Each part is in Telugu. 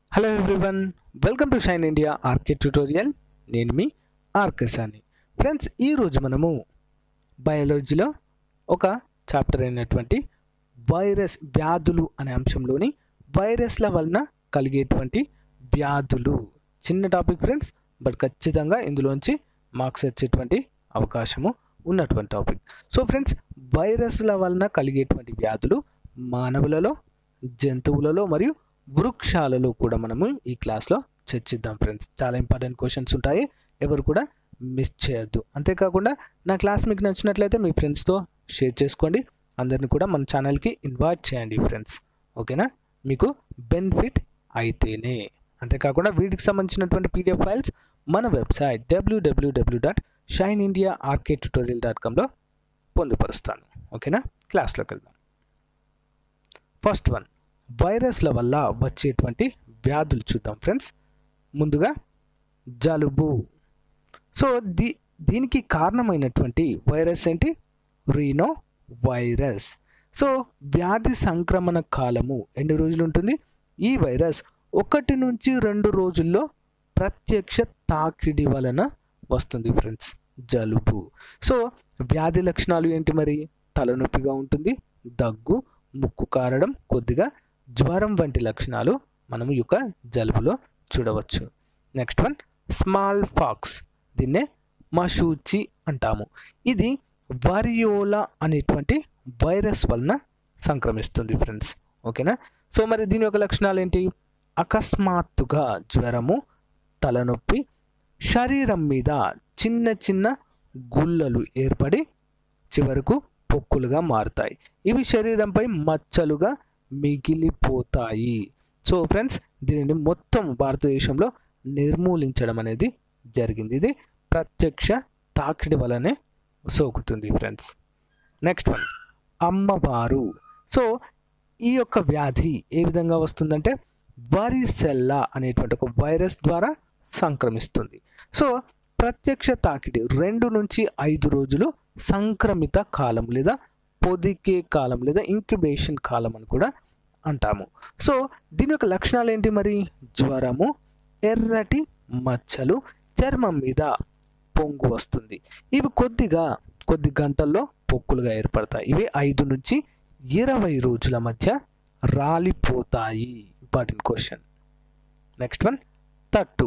hello everyone welcome to Shine India RK tutorial నేను మీ ఆర్కే సాని ఫ్రెండ్స్ ఈరోజు మనము బయాలజీలో ఒక చాప్టర్ అయినటువంటి వైరస్ వ్యాధులు అనే అంశంలోని వైరస్ల వలన కలిగేటువంటి వ్యాధులు చిన్న టాపిక్ ఫ్రెండ్స్ బట్ ఖచ్చితంగా ఇందులోంచి మార్క్స్ వచ్చేటువంటి అవకాశము ఉన్నటువంటి టాపిక్ సో ఫ్రెండ్స్ వైరస్ల వలన కలిగేటువంటి వ్యాధులు మానవులలో జంతువులలో మరియు వృక్షాలలో కూడా మనము ఈ క్లాస్లో చర్చిద్దాం ఫ్రెండ్స్ చాలా ఇంపార్టెంట్ క్వశ్చన్స్ ఉంటాయి ఎవరు కూడా మిస్ చేయొద్దు అంతేకాకుండా నా క్లాస్ మీకు నచ్చినట్లయితే మీ ఫ్రెండ్స్తో షేర్ చేసుకోండి అందరిని కూడా మన ఛానల్కి ఇన్వైట్ చేయండి ఫ్రెండ్స్ ఓకేనా మీకు బెనిఫిట్ అయితేనే అంతేకాకుండా వీటికి సంబంధించినటువంటి పీడిఎఫ్ ఫైల్స్ మన వెబ్సైట్ డబ్ల్యూడబ్ల్యూడబ్ల్యూ dot Shine India RK tutorial dot కామ్లో పొందుపరుస్తాను ఓకేనా క్లాస్లోకి వెళ్దాం ఫస్ట్ వన్ వైరస్ల వల్ల వచ్చేటువంటి వ్యాధులు చూద్దాం ఫ్రెండ్స్ ముందుగా జలుబు సో దీ దీనికి కారణమైనటువంటి వైరస్ ఏంటి రీనో వైరస్ సో వ్యాధి సంక్రమణ కాలము ఎన్ని రోజులు ఉంటుంది ఈ వైరస్ ఒకటి నుంచి రెండు రోజుల్లో ప్రత్యక్ష తాకిడి వలన వస్తుంది ఫ్రెండ్స్ జలుబు సో వ్యాధి లక్షణాలు ఏంటి మరి తలనొప్పిగా ఉంటుంది దగ్గు ముక్కు కారడం కొద్దిగా జ్వరం వంటి లక్షణాలు మనము ఈ యొక్క జలుబులో చూడవచ్చు నెక్స్ట్ వన్ స్మాల్ ఫాక్స్ దీన్నే మషూచి అంటాము ఇది వరియోలా అనేటువంటి వైరస్ వలన సంక్రమిస్తుంది ఫ్రెండ్స్ ఓకేనా సో మరి దీని యొక్క లక్షణాలు ఏంటి అకస్మాత్తుగా జ్వరము తలనొప్పి శరీరం మీద చిన్న చిన్న గుల్లలు ఏర్పడి చివరకు పొక్కులుగా మారుతాయి ఇవి శరీరంపై మచ్చలుగా మిగిలిపోతాయి సో ఫ్రెండ్స్ దీనిని మొత్తం భారతదేశంలో నిర్మూలించడం అనేది జరిగింది ఇది ప్రత్యక్ష తాకిడి వలనే సోకుతుంది ఫ్రెండ్స్ నెక్స్ట్ వన్ అమ్మవారు సో ఈ యొక్క వ్యాధి ఏ విధంగా వస్తుందంటే వరిసెల్లా అనేటువంటి ఒక వైరస్ ద్వారా సంక్రమిస్తుంది సో ప్రత్యక్ష తాకిడి రెండు నుంచి ఐదు రోజులు సంక్రమిత కాలం లేదా పొదికే కాలం లేదా ఇంక్యుబేషన్ కాలం అని కూడా అంటాము సో దీని యొక్క లక్షణాలు ఏంటి మరి జ్వరము ఎర్రటి మచ్చలు చర్మం మీద పొంగు వస్తుంది ఇవి కొద్దిగా కొద్ది గంటల్లో పొక్కులుగా ఏర్పడతాయి ఇవి ఐదు నుంచి ఇరవై రోజుల మధ్య రాలిపోతాయి ఇంపార్టెంట్ క్వశ్చన్ నెక్స్ట్ వన్ తట్టు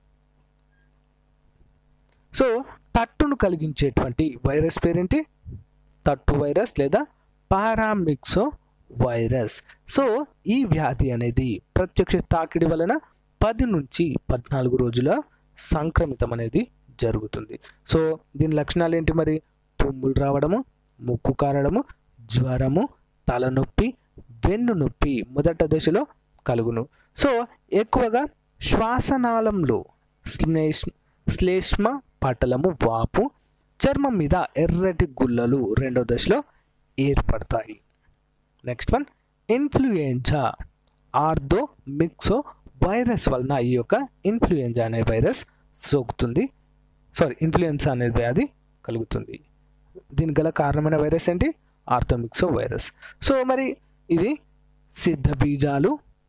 సో తట్టును కలిగించేటువంటి వైరస్ పేరేంటి తట్టు వైరస్ లేదా పారామిక్సో వైరస్ సో ఈ వ్యాధి అనేది ప్రత్యక్ష తాకిడి వలన పది నుంచి పద్నాలుగు రోజుల సంక్రమితం అనేది జరుగుతుంది సో దీని లక్షణాలు ఏంటి మరి తుమ్ములు రావడము ముక్కు కారడము జ్వరము తలనొప్పి వెన్ను నొప్పి మొదట దశలో కలుగును సో ఎక్కువగా శ్వాసనాళంలో శ్లేష్ శ్లేష్మ పటలము వాపు చర్మం మీద ఎర్రటి గుల్లలు రెండో దశలో ఏర్పడతాయి next one influenza orthomyxovirus వలన ఈ యొక్క ఇన్ఫ్లుయెంజా అనే వైరస్ సోకుతుంది సారీ ఇన్ఫ్లుయెన్సా అనే వ్యాధి కలుగుతుంది దీనికి గల కారణమైన వైరస్ ఏంటి ఆర్థోమిక్సో వైరస్ సో మరి ఇది సిద్ధ బీజాలు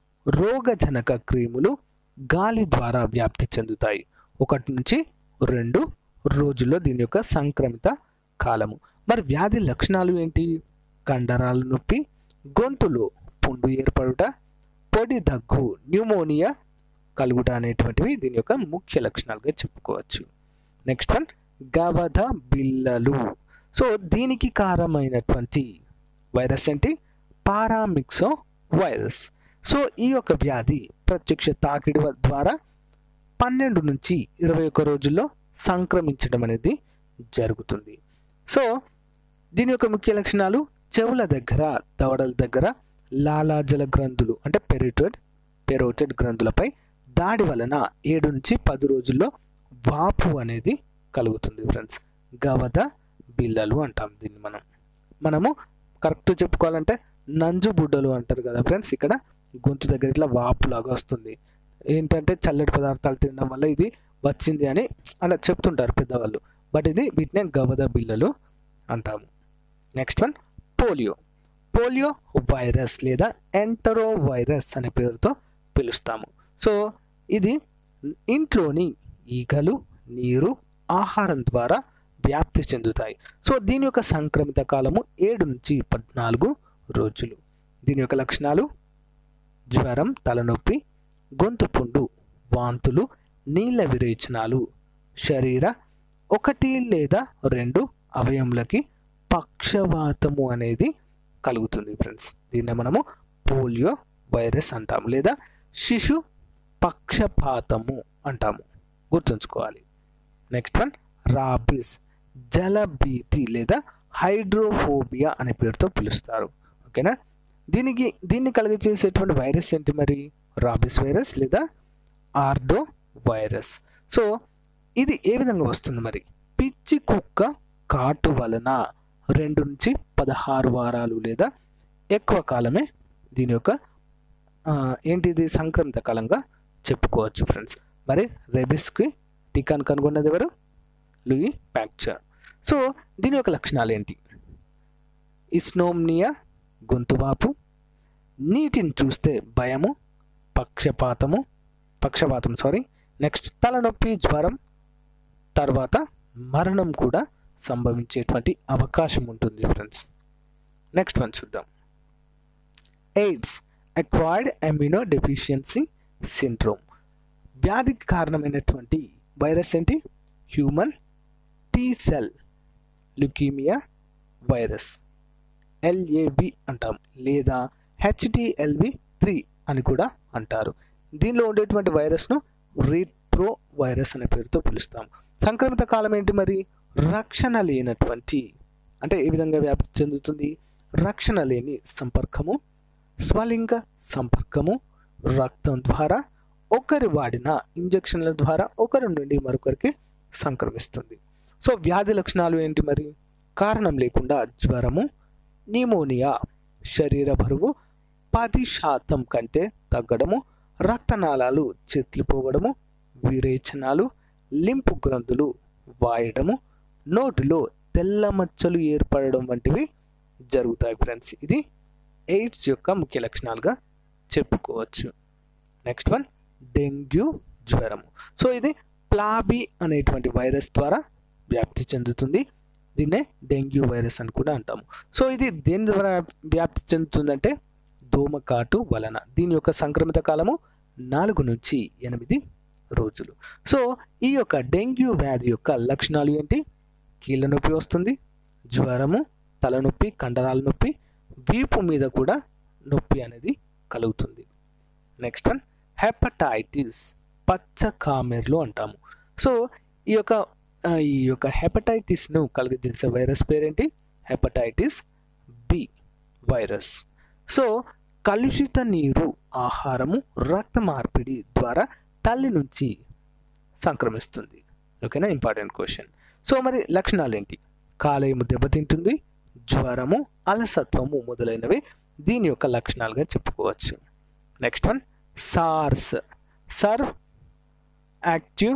రోగజనక క్రీములు గాలి ద్వారా వ్యాప్తి చెందుతాయి ఒకటి నుంచి రెండు రోజుల్లో దీని యొక్క సంక్రమిత కాలము మరి వ్యాధి లక్షణాలు ఏంటి కండరాల నొప్పి గొంతులో పుండు ఏర్పడుట పొడి దగ్గు న్యూమోనియా కలుగుట అనేటువంటివి దీని యొక్క ముఖ్య లక్షణాలుగా చెప్పుకోవచ్చు నెక్స్ట్ వన్ గవధ బిల్లలు సో దీనికి కారణమైనటువంటి వైరస్ ఏంటి పారామిక్సో వైరస్ సో ఈ యొక్క వ్యాధి ప్రత్యక్ష తాకిడి ద్వారా పన్నెండు నుంచి ఇరవై ఒక్క రోజుల్లో సంక్రమించడం అనేది జరుగుతుంది సో దీని యొక్క ముఖ్య లక్షణాలు చెవుల దగ్గర దవడల దగ్గర లాలాజల గ్రంథులు అంటే పెరిటెడ్ పెరోటెడ్ గ్రంథులపై దాడి వలన ఏడు నుంచి పది రోజుల్లో వాపు అనేది కలుగుతుంది ఫ్రెండ్స్ గవద బిల్లలు అంటాం దీన్ని మనం మనము కరెక్ట్ చెప్పుకోవాలంటే నంజు బుడ్డలు అంటారు కదా ఫ్రెండ్స్ ఇక్కడ గొంతు దగ్గర ఇట్లా వాపులాగా వస్తుంది ఏంటంటే చల్లటి పదార్థాలు తినడం వల్ల ఇది వచ్చింది అని అలా చెప్తుంటారు పెద్దవాళ్ళు బట్ ఇది వీటినే గవద బిల్లలు అంటాము next one polio polio virus లేదా ఎంటరో వైరస్ అనే పేరుతో పిలుస్తాము సో ఇది ఇంట్లోని ఈగలు నీరు ఆహారం ద్వారా వ్యాప్తి చెందుతాయి సో దీని యొక్క సంక్రమిత కాలము ఏడు నుంచి పద్నాలుగు రోజులు దీని యొక్క లక్షణాలు జ్వరం తలనొప్పి గొంతు పుండు వాంతులు నీళ్ళ విరేచనాలు శరీర ఒకటి లేదా రెండు అవయములకి పక్షవాతము అనేది కలుగుతుంది ఫ్రెండ్స్ దీన్ని మనము పోలియో వైరస్ అంటాము లేదా శిశు పక్షపాతము అంటాము గుర్తుంచుకోవాలి నెక్స్ట్ వన్ రాబిస్ జలభీతి లేదా హైడ్రోఫోబియా అనే పేరుతో పిలుస్తారు ఓకేనా దీనికి దీన్ని కలిగజేసేటువంటి వైరస్ ఏంటి మరి రాబిస్ వైరస్ లేదా ఆర్డో వైరస్ సో ఇది ఏ విధంగా వస్తుంది మరి పిచ్చి కుక్క కాటు వలన రెండు నుంచి పదహారు వారాలు లేదా ఎక్కువ కాలమే దీని యొక్క ఆ, ఏంటిది సంక్రమిత కాలంగా చెప్పుకోవచ్చు ఫ్రెండ్స్ మరి రెబిస్కి టీకాను కనుగొన్నది ఎవరు లూయి ప్యాక్చర్ సో దీని యొక్క లక్షణాలు ఏంటి ఇస్నోమ్నియా గొంతువాపు నీటిని చూస్తే భయము పక్షపాతము పక్షపాతం సారీ నెక్స్ట్ తలనొప్పి జ్వరం తర్వాత మరణం కూడా సంభవించేటువంటి అవకాశం ఉంటుంది ఫ్రెండ్స్ నెక్స్ట్ వన్ చూద్దాం AIDS acquired immunodeficiency syndrome వ్యాధికి కారణమైనటువంటి వైరస్ ఏంటి human T cell leukaemia virus LAV అంటాం లేదా హెచ్టిఎల్వి త్రీ అని కూడా అంటారు దీనిలో ఉండేటువంటి వైరస్ను రీట్రో వైరస్ అనే పేరుతో పిలుస్తాం సంక్రమిత కాలం ఏంటి మరి రక్షణ లేనటువంటి అంటే ఏ విధంగా వ్యాప్తి చెందుతుంది రక్షణ లేని సంపర్కము స్వలింగ సంపర్కము రక్తం ద్వారా ఒకరి వాడిన ఇంజెక్షన్ల ద్వారా ఒకరి నుండి మరొకరికి సంక్రమిస్తుంది సో వ్యాధి లక్షణాలు ఏంటి మరి కారణం లేకుండా జ్వరము న్యూమోనియా శరీర బరువు పది శాతం కంటే తగ్గడము రక్తనాళాలు చెత్లిపోవడము విరేచనాలు లింపు గ్రంథులు వాయడము నోటిలో తెల్ల మచ్చలు ఏర్పడడం వంటివి జరుగుతాయి ఫ్రెండ్స్ ఇది ఎయిడ్స్ యొక్క ముఖ్య లక్షణాలుగా చెప్పుకోవచ్చు నెక్స్ట్ వన్ డెంగ్యూ జ్వరము సో ఇది ప్లాబీ అనేటువంటి వైరస్ ద్వారా వ్యాప్తి చెందుతుంది దీన్నే డెంగ్యూ వైరస్ అని కూడా అంటాము సో ఇది దేని ద్వారా వ్యాప్తి చెందుతుందంటే దోమకాటు వలన దీని యొక్క సంక్రమిత కాలము నాలుగు నుంచి ఎనిమిది రోజులు సో ఈ యొక్క డెంగ్యూ వ్యాధి యొక్క లక్షణాలు ఏంటి కీళ్ళ నొప్పి వస్తుంది జ్వరము తలనొప్పి కండరాల నొప్పి వీపు మీద కూడా నొప్పి అనేది కలుగుతుంది నెక్స్ట్ వన్ హెపటైటిస్ పచ్చ కామెర్లు అంటాము సో ఈ యొక్క ఆ, ఈ యొక్క హెపటైటిస్ను కలిగజేసే వైరస్ పేరేంటి హెపటైటిస్ బి వైరస్ సో కలుషిత నీరు ఆహారము రక్త మార్పిడి ద్వారా తల్లి నుంచి సంక్రమిస్తుంది ఓకేనా ఇంపార్టెంట్ క్వశ్చన్ సో మరి లక్షణాలు ఏంటి కాలేయము దెబ్బతింటుంది జ్వరము అలసత్వము మొదలైనవి దీని యొక్క లక్షణాలుగా చెప్పుకోవచ్చు next one SARS severe acute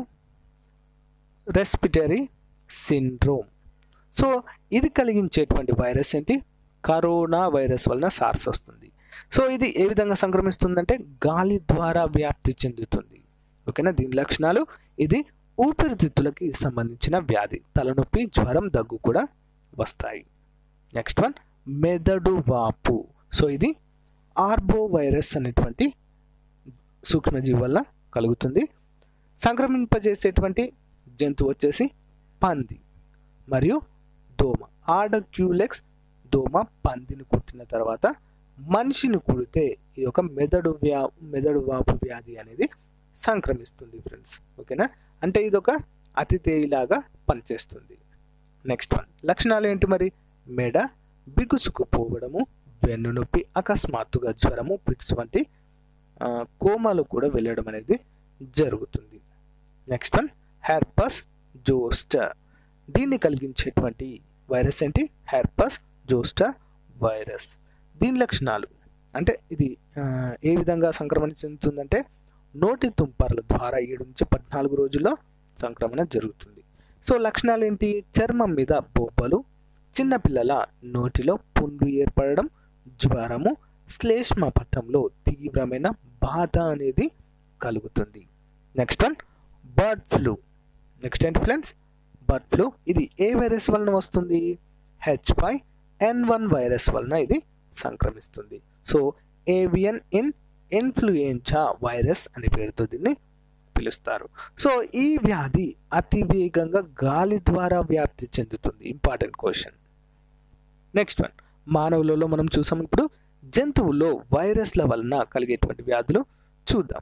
respiratory syndrome so ఇది కలిగించేటువంటి వైరస్ ఏంటి కరోనా వైరస్ వలన సార్స్ వస్తుంది సో ఇది ఏ విధంగా సంక్రమిస్తుందంటే గాలి ద్వారా వ్యాప్తి చెందుతుంది ఓకేనా దీని లక్షణాలు ఇది ఊపిరితిత్తులకి సంబంధించిన వ్యాధి తలనొప్పి జ్వరం దగ్గు కూడా వస్తాయి నెక్స్ట్ వన్ మెదడు వాపు సో ఇది ఆర్బో వైరస్ అనేటువంటి సూక్ష్మజీవి వల్ల కలుగుతుంది సంక్రమింపజేసేటువంటి జంతువు వచ్చేసి పంది మరియు దోమ ఆడక్యూలెక్స్ దోమ పందిని కుట్టిన తర్వాత మనిషిని కుడితే ఈ యొక్క మెదడు వ్యా మెదడు వాపు వ్యాధి అనేది సంక్రమిస్తుంది ఫ్రెండ్స్ ఓకేనా అంటే ఇది ఒక అతిథేయిలాగా పనిచేస్తుంది నెక్స్ట్ వన్ లక్షణాలు ఏంటి మరి మెడ బిగుసుకుపోవడము వెన్ను నొప్పి అకస్మాత్తుగా జ్వరము పిట్స్ వంటి ఆ, కోమాలు కూడా వెళ్ళడం అనేది జరుగుతుంది నెక్స్ట్ వన్ హెర్పస్ జోస్టర్ దీన్ని కలిగించేటువంటి వైరస్ ఏంటి హెర్పస్ జోస్టర్ వైరస్ దీని లక్షణాలు అంటే ఇది ఆ, ఏ విధంగా సంక్రమణ చెందుతుందంటే నోటి తుంపర్ల ద్వారా ఏడు నుంచి పద్నాలుగు రోజుల్లో సంక్రమణ జరుగుతుంది సో లక్షణాలు ఏంటి చర్మం మీద బొబ్బలు చిన్నపిల్లల నోటిలో పుండ్లు ఏర్పడడం జ్వరము శ్లేష్మ పట్టంలో తీవ్రమైన బాధ అనేది కలుగుతుంది next one bird flu next ఏంటి ఫ్రెండ్స్ బర్డ్ ఫ్లూ ఇది ఏ వైరస్ వలన వస్తుంది H five N one virus వలన ఇది సంక్రమిస్తుంది so avian in influenza virus అనే పేరుతో దీన్ని పిలుస్తారు సో ఈ వ్యాధి అతి వేగంగా గాలి ద్వారా వ్యాప్తి చెందుతుంది ఇంపార్టెంట్ క్వశ్చన్ నెక్స్ట్ వన్ మానవులలో మనం చూసాం ఇప్పుడు జంతువుల్లో వైరస్ల వలన కలిగేటువంటి వ్యాధులు చూద్దాం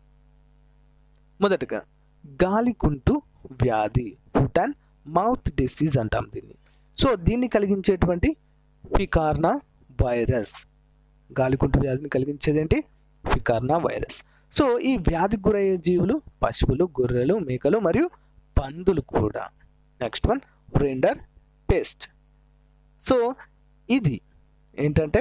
మొదటగా గాలికుంటు వ్యాధి ఫుట్ అండ్ మౌత్ డిసీజ్ అంటాం దీన్ని సో దీన్ని కలిగించేటువంటి ఫికార్నా వైరస్ గాలికుంటు వ్యాధిని కలిగించేది ఏంటి ఫికార్నా వైరస్ సో ఈ వ్యాధికి గురయ్యే జీవులు పశువులు గొర్రెలు మేకలు మరియు పందులు కూడా next one rinderpest so ఇది ఏంటంటే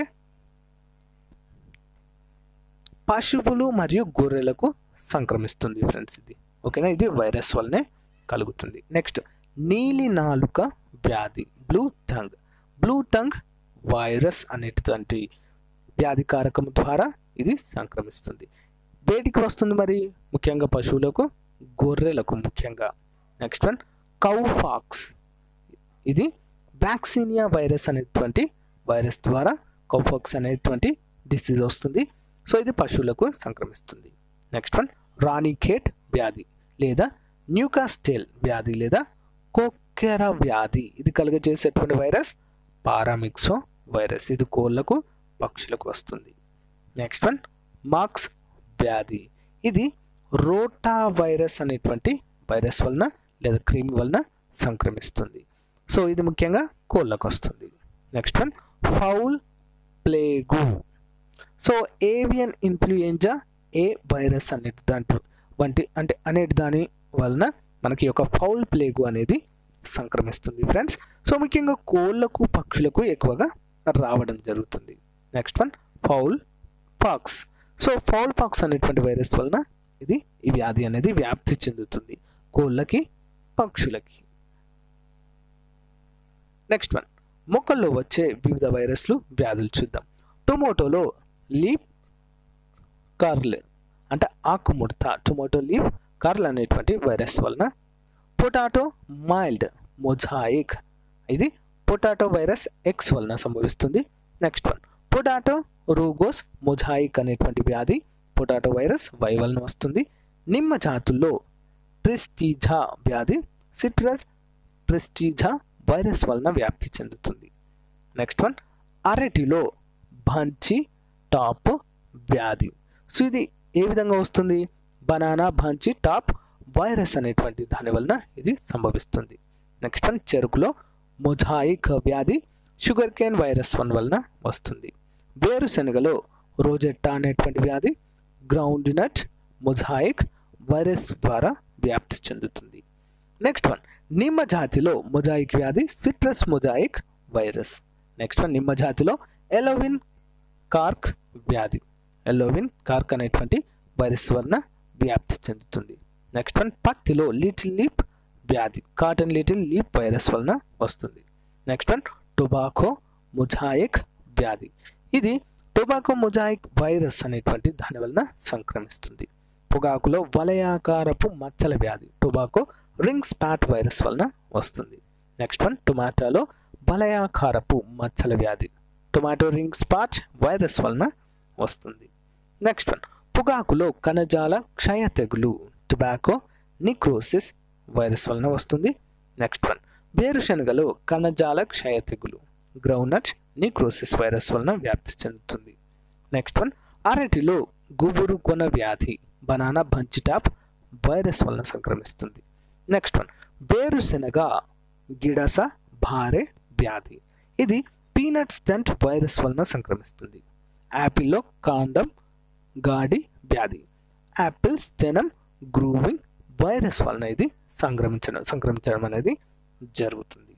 పశువులు మరియు గొర్రెలకు సంక్రమిస్తుంది ఫ్రెండ్స్ ఇది ఓకేనా ఇది వైరస్ వల్లనే కలుగుతుంది నెక్స్ట్ నీలి నాలుక వ్యాధి blue tongue blue tongue virus అనేటువంటి వ్యాధి కారకం ద్వారా ఇది సంక్రమిస్తుంది వేటికి వస్తుంది మరి ముఖ్యంగా పశువులకు గొర్రెలకు ముఖ్యంగా నెక్స్ట్ వన్ కౌఫాక్స్ ఇది వ్యాక్సినియా వైరస్ అనేటువంటి వైరస్ ద్వారా కౌఫాక్స్ అనేటువంటి డిసీజ్ వస్తుంది సో ఇది పశువులకు సంక్రమిస్తుంది నెక్స్ట్ వన్ రాణిఖేట్ వ్యాధి లేదా న్యూకాస్టేల్ వ్యాధి లేదా కోకెరా వ్యాధి ఇది కలుగజేసేటువంటి వైరస్ పారామిక్సో వైరస్ ఇది కోళ్ళకు పక్షులకు వస్తుంది నెక్స్ట్ వన్ మాక్స్ వ్యాధి ఇది రోటా వైరస్ అనేటువంటి వైరస్ వలన లేదా క్రీమ్ వలన సంక్రమిస్తుంది సో ఇది ముఖ్యంగా కోళ్ళకు వస్తుంది next one fowl plague so avian influenza A virus అనే దాంట్లో వంటి అంటే అనేటి దాని వలన మనకి ఒక ఫౌల్ ప్లేగు అనేది సంక్రమిస్తుంది ఫ్రెండ్స్ సో ముఖ్యంగా కోళ్ళకు పక్షులకు ఎక్కువగా రావడం జరుగుతుంది next one fowl pox so fowl pox అనేటువంటి వైరస్ వలన ఇది ఈ వ్యాధి అనేది వ్యాప్తి చెందుతుంది కోళ్ళకి పక్షులకి నెక్స్ట్ వన్ మొక్కల్లో వచ్చే వివిధ వైరస్లు వ్యాధులు చూద్దాం టొమాటోలో లీప్ కార్ల్ అంటే ఆకుముడత టొమాటో లీఫ్ కార్ల్ అనేటువంటి వైరస్ వలన పొటాటో మైల్డ్ మొజాయిక్ ఇది పొటాటో వైరస్ ఎక్స్ వలన సంభవిస్తుంది next one potato rugose mosaic అనేటువంటి వ్యాధి పొటాటో వైరస్ వై వలన వస్తుంది నిమ్మ జాతుల్లో ప్రెస్టీజా వ్యాధి సిట్రస్ ప్రెస్టీజా వైరస్ వలన వ్యాప్తి చెందుతుంది నెక్స్ట్ వన్ అరటిలో బంచి టాప్ వ్యాధి సో ఇది ఏ విధంగా వస్తుంది బనానా బంచి టాప్ వైరస్ అనేటువంటి దాని వలన ఇది సంభవిస్తుంది నెక్స్ట్ వన్ చెరుకులో మొజాయిక్ వ్యాధి షుగర్ కేన్ వైరస్ వన్ వలన వస్తుంది వేరుశనగలో రోజెట్టా అనేటువంటి వ్యాధి గ్రౌండ్ నట్ మొజాయిక్ వైరస్ ద్వారా వ్యాప్తి చెందుతుంది నెక్స్ట్ వన్ నిమ్మ జాతిలో మొజాయిక్ వ్యాధి citrus mosaic virus next one నిమ్మ జాతిలో ఎలోవిన్ కార్క్ వ్యాధి ఎలోవిన్ కార్క్ అనేటువంటి వైరస్ వలన వ్యాప్తి చెందుతుంది నెక్స్ట్ వన్ పత్తిలో లిటిల్ లీప్ వ్యాధి కాటన్ లిటిల్ లీప్ వైరస్ వలన వస్తుంది నెక్స్ట్ వన్ టొబాకో మొజాయిక్ వ్యాధి ఇది టొబాకో మొజాయిక్ వైరస్ అనేటువంటి దాని వలన సంక్రమిస్తుంది పొగాకులో వలయాకారపు మచ్చల వ్యాధి టొబాకో రింగ్ స్పాట్ వైరస్ వలన వస్తుంది నెక్స్ట్ వన్ టొమాటోలో వలయాకారపు మచ్చల వ్యాధి టొమాటో రింగ్ స్పాట్ వైరస్ వలన వస్తుంది నెక్స్ట్ వన్ పొగాకులో కణజాల క్షయ తెగులు టొబాకో నిక్రోసిస్ వైరస్ వలన వస్తుంది నెక్స్ట్ వన్ వేరుశనగలో కణజాల క్షయ తెగులు గ్రౌనట్ నిక్రోసిస్ వైరస్ వలన వ్యాప్తి చెందుతుంది నెక్స్ట్ వన్ అరటిలో గుబురు కొన వ్యాధి బనానా బంచిటాప్ వైరస్ వలన సంక్రమిస్తుంది నెక్స్ట్ వన్ వేరుశెనగ గిడస భారే వ్యాధి ఇది పీనట్ స్టంట్ వైరస్ వలన సంక్రమిస్తుంది యాపిల్లో కాండం గాడి వ్యాధి యాపిల్ స్టెనమ్ గ్రూవింగ్ వైరస్ వలన ఇది సంక్రమించడం సంక్రమించడం అనేది జరుగుతుంది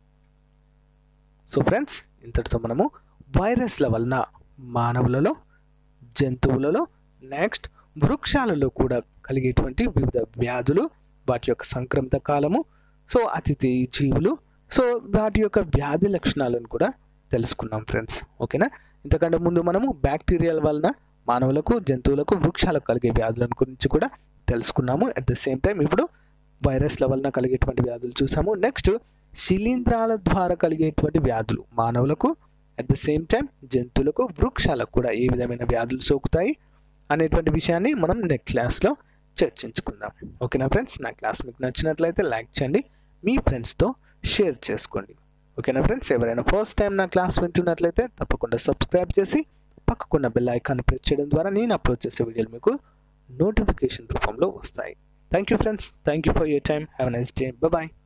సో ఫ్రెండ్స్ ఇంతటితో మనము వైరస్ల వలన మానవులలో జంతువులలో నెక్స్ట్ వృక్షాలలో కూడా కలిగేటువంటి వివిధ వ్యాధులు వాటి యొక్క సంక్రమిత కాలము సో అతిథి జీవులు సో వాటి యొక్క వ్యాధి లక్షణాలను కూడా తెలుసుకున్నాం ఫ్రెండ్స్ ఓకేనా ఇంతకంటే ముందు మనము బ్యాక్టీరియల్ వలన మానవులకు జంతువులకు వృక్షాలకు కలిగే వ్యాధుల గురించి కూడా తెలుసుకున్నాము అట్ ద సేమ్ టైం ఇప్పుడు వైరస్ల వలన కలిగేటువంటి వ్యాధులు చూసాము నెక్స్ట్ శిలీంధ్రాల ద్వారా కలిగేటువంటి వ్యాధులు మానవులకు అట్ ద సేమ్ టైం జంతువులకు వృక్షాలకు కూడా ఏ విధమైన వ్యాధులు సోకుతాయి అనేటువంటి విషయాన్ని మనం నెక్స్ట్ క్లాస్లో చర్చించుకుందాం ఓకేనా ఫ్రెండ్స్ నా క్లాస్ మీకు నచ్చినట్లయితే లైక్ చేయండి మీ ఫ్రెండ్స్తో షేర్ చేసుకోండి ఓకేనా ఫ్రెండ్స్ ఎవరైనా ఫస్ట్ టైం నా క్లాస్ వింటున్నట్లయితే తప్పకుండా సబ్స్క్రైబ్ చేసి పక్కకున్న బెల్ ఐకాన్ ప్రెస్ చేయడం ద్వారా నేను అప్లోడ్ చేసే వీడియోలు మీకు నోటిఫికేషన్ రూపంలో వస్తాయి thank you friends thank you for your time have nice day bye